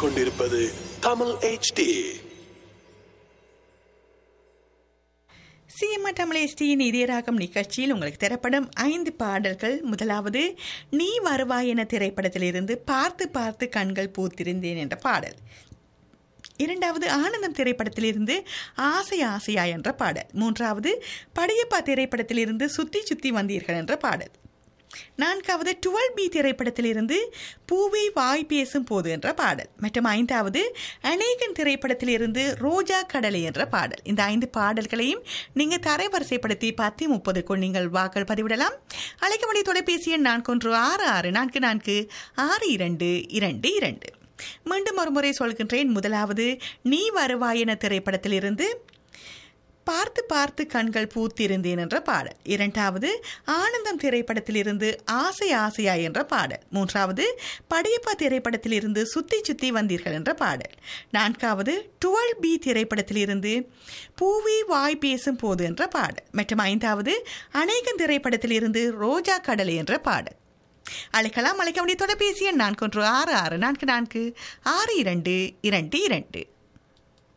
கேட்டுக்கொண்டிருப்பது தமிழ் HD சிஎம்ஆ தமிழேஷ்டியின் இதயராகம் நிகழ்ச்சியில் உங்களுக்கு தரப்படும் ஐந்து பாடல்கள் முதலாவது நீ வருவாய் என திரைப்படத்திலிருந்து பார்த்து பார்த்து கண்கள் பூத்திருந்தேன் என்ற பாடல் இரண்டாவது ஆனந்தம் திரைப்படத்திலிருந்து ஆசை ஆசையா என்ற பாடல் மூன்றாவது படையப்பா திரைப்படத்திலிருந்து சுத்தி சுத்தி வந்தீர்கள் என்ற பாடல் நான்காவது டுவெல் பி திரைப்படத்திலிருந்து பூவை வாய் பேசும் போது என்ற பாடல் மற்றும் ஐந்தாவது அநேகன் திரைப்படத்திலிருந்து ரோஜா கடலை என்ற பாடல் இந்த ஐந்து பாடல்களையும் நீங்கள் தரைவரிசைப்படுத்தி பத்து முப்பதுக்குள் நீங்கள் வாக்கள் பதிவிடலாம் அழைக்க வேண்டிய தொலைபேசி எண் நான்கு ஒன்று ஆறு ஆறு நான்கு நான்கு ஆறு இரண்டு இரண்டு இரண்டு மீண்டும் ஒரு முறை சொல்கின்றேன் முதலாவது நீ வருவாய் என திரைப்படத்திலிருந்து பார்த்து பார்த்து கண்கள் பூத்திருந்தேன் என்ற பாடல் இரண்டாவது ஆனந்தம் திரைப்படத்திலிருந்து ஆசை ஆசையா என்ற பாடல் மூன்றாவது படையப்பா திரைப்படத்திலிருந்து சுத்தி சுத்தி வந்தீர்கள் என்ற பாடல் நான்காவது டுவெல் பி திரைப்படத்திலிருந்து பூவி வாய் பேசும் போது என்ற பாடல் மற்றும் ஐந்தாவது அநேகன் திரைப்படத்திலிருந்து ரோஜா கடலை என்ற பாடல் அழைக்கலாம் அழைக்க வேண்டிய தொலைபேசி எண் நான்கு ஒன்று ஆறு ஆறு நான்கு நான்கு ஆறு இரண்டு இரண்டு இரண்டு